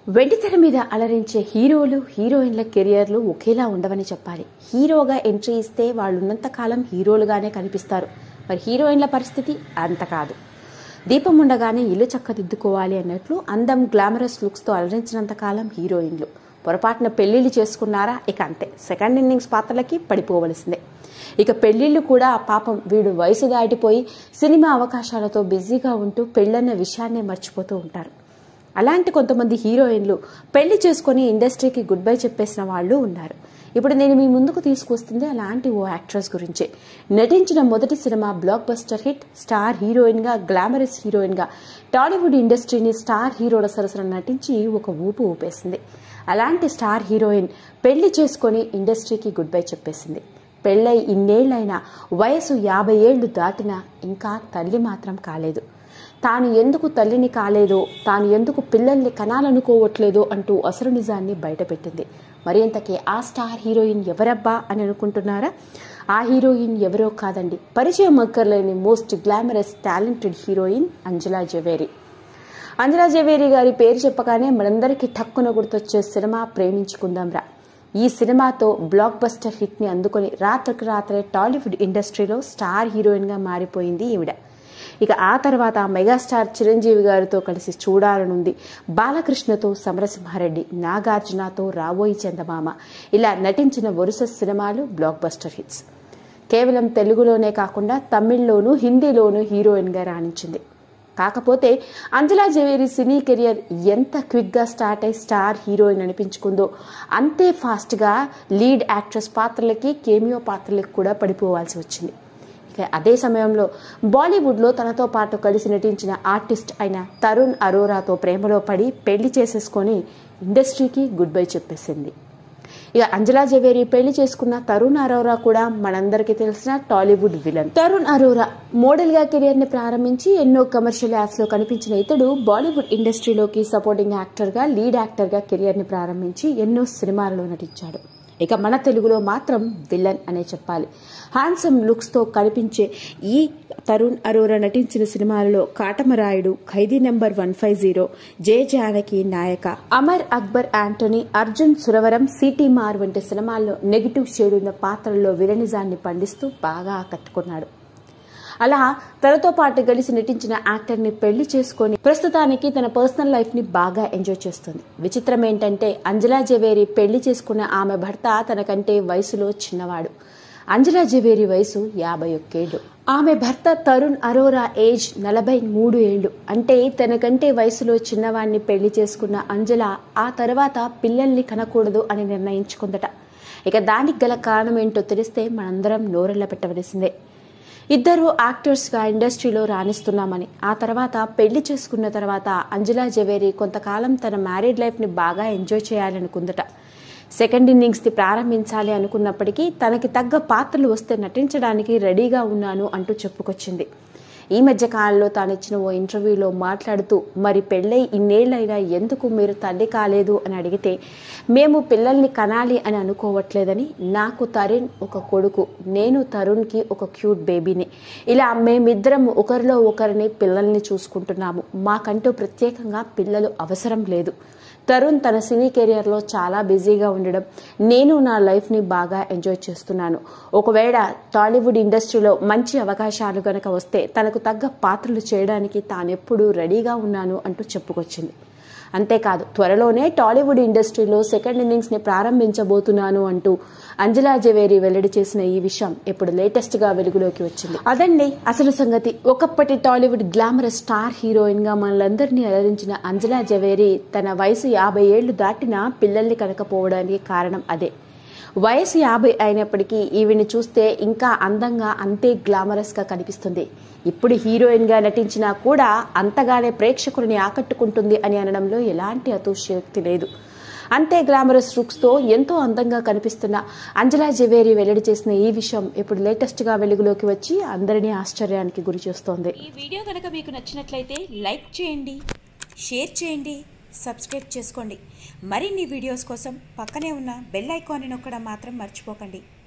వెండితెర మీద అలరించే హీరోలు హీరోయిన్ల కెరియర్లు ఒకేలా ఉండవని చెప్పాలి హీరోగా ఎంట్రీ ఇస్తే వాళ్ళు ఉన్నంతకాలం హీరోలుగానే కనిపిస్తారు మరి హీరోయిన్ల పరిస్థితి అంత కాదు దీపం ఉండగానే ఇల్లు చక్కదిద్దుకోవాలి అన్నట్లు అందం గ్లామరస్ లుక్స్తో అలరించినంత కాలం హీరోయిన్లు పొరపాటున పెళ్లిళ్ళు చేసుకున్నారా ఇక అంతే సెకండ్ ఇన్నింగ్స్ పాత్రలకి పడిపోవలసిందే ఇక పెళ్లిళ్ళు కూడా పాపం వీడు వయసు దాటిపోయి సినిమా అవకాశాలతో బిజీగా ఉంటూ పెళ్ళన్న విషయాన్నే మర్చిపోతూ ఉంటారు అలాంటి కొంతమంది హీరోయిన్లు పెళ్లి చేసుకుని ఇండస్ట్రీకి గుడ్ బై చెప్పేసిన వాళ్ళు ఉన్నారు ఇప్పుడు నేను మీ ముందుకు తీసుకొస్తుంది అలాంటి ఓ యాక్ట్రెస్ గురించి నటించిన మొదటి cinema blockbuster hit star heroine గా గ్లామరస్ హీరోయిన్ గా టాలీవుడ్ ఇండస్ట్రీని స్టార్ హీరోల సరసన నటించి ఒక ఊపు ఊపేసింది అలాంటి స్టార్ హీరోయిన్ పెళ్లి చేసుకొని ఇండస్ట్రీకి గుడ్ బై చెప్పేసింది పెళ్ళై ఇన్నేళ్లైనా వయసు యాభై ఏళ్లు దాటినా ఇంకా తల్లి మాత్రం కాలేదు తాను ఎందుకు తల్లిని కాలేదో తాను ఎందుకు పిల్లల్ని కనాలనుకోవట్లేదో అంటూ అసలు నిజాన్ని బయటపెట్టింది మరి ఇంతకీ ఆ స్టార్ హీరోయిన్ ఎవరబ్బా అని అనుకుంటున్నారా ఆ హీరోయిన్ ఎవరో కాదండి పరిచయం అక్కర్లేని most glamorous talented heroine Anjala Zaveri Anjala Zaveri గారి పేరు చెప్పగానే మనందరికీ టక్కున గుర్తొచ్చే సినిమా ప్రేమించుకుందాంరా ఈ సినిమాతో బ్లాక్ బస్టర్ హిట్ ని అందుకొని రాత్రికి రాత్రే టాలీవుడ్ ఇండస్ట్రీలో స్టార్ హీరోయిన్ గా మారిపోయింది ఈవిడ ఇక ఆ తర్వాత మెగాస్టార్ చిరంజీవి గారితో కలిసి చూడాలనుంది బాలకృష్ణతో సమరసింహారెడ్డి నాగార్జునతో రాబోయి చందమామ ఇలా నటించిన వరుస సినిమాలు బ్లాక్ బస్టర్ హిట్స్ కేవలం తెలుగులోనే కాకుండా తమిళ్లోనూ హిందీలోనూ హీరోయిన్గా రాణించింది కాకపోతే అంజలా జవేరి సినీ కెరియర్ ఎంత క్విక్గా స్టార్ట్ అయి స్టార్ హీరోయిన్ అనిపించుకుందో అంతే ఫాస్ట్గా లీడ్ యాక్ట్రెస్ పాత్రలకి కేమియో పాత్రలకి కూడా పడిపోవాల్సి వచ్చింది ఇక అదే సమయంలో బాలీవుడ్లో తనతో పాటు కలిసి నటించిన ఆర్టిస్ట్ అయిన తరుణ్ అరోరాతో ప్రేమలో పడి పెళ్లి చేసేసుకొని ఇండస్ట్రీకి గుడ్ బై చెప్పేసింది ఇక అంజలా జవేరి పెళ్లి చేసుకున్న తరుణ్ అరోరా కూడా మనందరికీ తెలిసిన టాలీవుడ్ విలన్ తరుణ్ అరోరా మోడల్ గా కెరియర్ ని ప్రారంభించి ఎన్నో కమర్షియల్ యాడ్స్ లో కనిపించిన ఇతడు బాలీవుడ్ ఇండస్ట్రీలోకి సపోర్టింగ్ యాక్టర్ గా లీడ్ యాక్టర్ గా కెరియర్ ని ప్రారంభించి ఎన్నో సినిమాలలో నటించాడు ఇక మన తెలుగులో మాత్రం విలన్ అనే చెప్పాలి హ్యాండ్సమ్ లుక్స్ తో కనిపించే ఈ తరుణ్ అరోరా నటించిన సినిమాలలో Katamarayudu Khaidi number one five zero Jaya Janaki Nayaka Amar Akbar Anthony Arjun Suravaram Seetimaarr వంటి సినిమాల్లో నెగిటివ్ షేడ్ ఉన్న పాత్రల్లో విలనిజాన్ని పండిస్తూ బాగా ఆకట్టుకున్నాడు అలా తనతో పాటు కలిసి నటించిన యాక్టర్ ని పెళ్లి చేసుకొని ప్రస్తుతానికి తన పర్సనల్ లైఫ్ ని బాగా ఎంజాయ్ చేస్తుంది విచిత్రం ఏంటంటే అంజలా జవేరి పెళ్లి చేసుకున్న ఆమె భర్త తనకంటే వయసులో చిన్నవాడు అంజలా జవేరి వయసు యాభై ఒక్కేళ్లు ఆమె భర్త తరుణ్ అరోరా ఏజ్ నలభై మూడు ఏళ్లు అంటే తనకంటే వయసులో చిన్నవాడిని పెళ్లి చేసుకున్న అంజల ఆ తర్వాత పిల్లల్ని కనకూడదు అని నిర్ణయించుకుందట ఇక దానికి గల కారణం ఏంటో తెలిస్తే మనందరం నోరెళ్ళ పెట్టవలసిందే ఇద్దరు యాక్టర్స్గా ఇండస్ట్రీలో రాణిస్తున్నామని ఆ తర్వాత పెళ్లి చేసుకున్న తర్వాత అంజలా జవేరి కొంతకాలం తన మ్యారీడ్ లైఫ్ని బాగా ఎంజాయ్ చేయాలనుకుందట సెకండ్ ఇన్నింగ్స్ని ప్రారంభించాలి అనుకున్నప్పటికీ తనకి తగ్గ పాత్రలు వస్తే నటించడానికి రెడీగా ఉన్నాను అంటూ చెప్పుకొచ్చింది ఈ మధ్య కాలంలో తాను ఇచ్చిన ఓ ఇంటర్వ్యూలో మాట్లాడుతూ మరి పెళ్ళై ఇన్నేళ్లైనా ఎందుకు మీరు తల్లి కాలేదు అని అడిగితే మేము పిల్లల్ని కనాలి అని అనుకోవట్లేదని నాకు తరుణ్ ఒక కొడుకు నేను తరుణ్కి ఒక క్యూట్ బేబీని ఇలా మేమిద్దరం ఒకరిలో ఒకరిని పిల్లల్ని చూసుకుంటున్నాము మాకంటూ ప్రత్యేకంగా పిల్లలు అవసరం లేదు తరుణ్ తన సినీ కెరియర్లో చాలా బిజీగా ఉండడం నేను నా లైఫ్ని బాగా ఎంజాయ్ చేస్తున్నాను ఒకవేళ టాలీవుడ్ ఇండస్ట్రీలో మంచి అవకాశాలు గనక వస్తే తనకు తగ్గ పాత్రలు చేయడానికి తానెప్పుడూ రెడీగా ఉన్నాను అంటూ చెప్పుకొచ్చింది అంతేకాదు త్వరలోనే టాలీవుడ్ ఇండస్ట్రీలో సెకండ్ ఇన్నింగ్స్ ని ప్రారంభించబోతున్నాను అంటూ అంజలా జవేరి వెల్లడి చేసిన ఈ విషయం ఇప్పుడు లేటెస్ట్ గా వెలుగులోకి వచ్చింది అదండి అసలు సంగతి ఒకప్పటి టాలీవుడ్ గ్లామరస్ స్టార్ హీరోయిన్ గా మనలందరినీ అలరించిన అంజలా జవేరి తన వయసు యాభై ఏళ్లు దాటినా పిల్లల్ని కనకపోవడానికి కారణం అదే వయసు యాభై అయినప్పటికీ ఈవిని చూస్తే ఇంకా అందంగా అంతే గ్లామరస్ గా కనిపిస్తుంది ఇప్పుడు హీరోయిన్ గా నటించినా కూడా అంతగానే ప్రేక్షకులని ఆకట్టుకుంటుంది అని అనడంలో ఎలాంటి అతోశక్తి లేదు అంతే గ్లామరస్ లుక్స్ తో ఎంతో అందంగా కనిపిస్తున్న అంజలా జవేరి వెల్లడి చేసిన ఈ విషయం ఇప్పుడు లేటెస్ట్ గా వెలుగులోకి వచ్చి అందరినీ ఆశ్చర్యానికి గురి చేస్తోంది ఈ వీడియో కనుక మీకు నచ్చినట్లయితే లైక్ చేయండి షేర్ చేయండి సబ్స్క్రైబ్ చేసుకోండి మరిన్ని వీడియోస్ కోసం పక్కనే ఉన్న బెల్ ఐకాన్ని నొక్కడం మాత్రం మర్చిపోకండి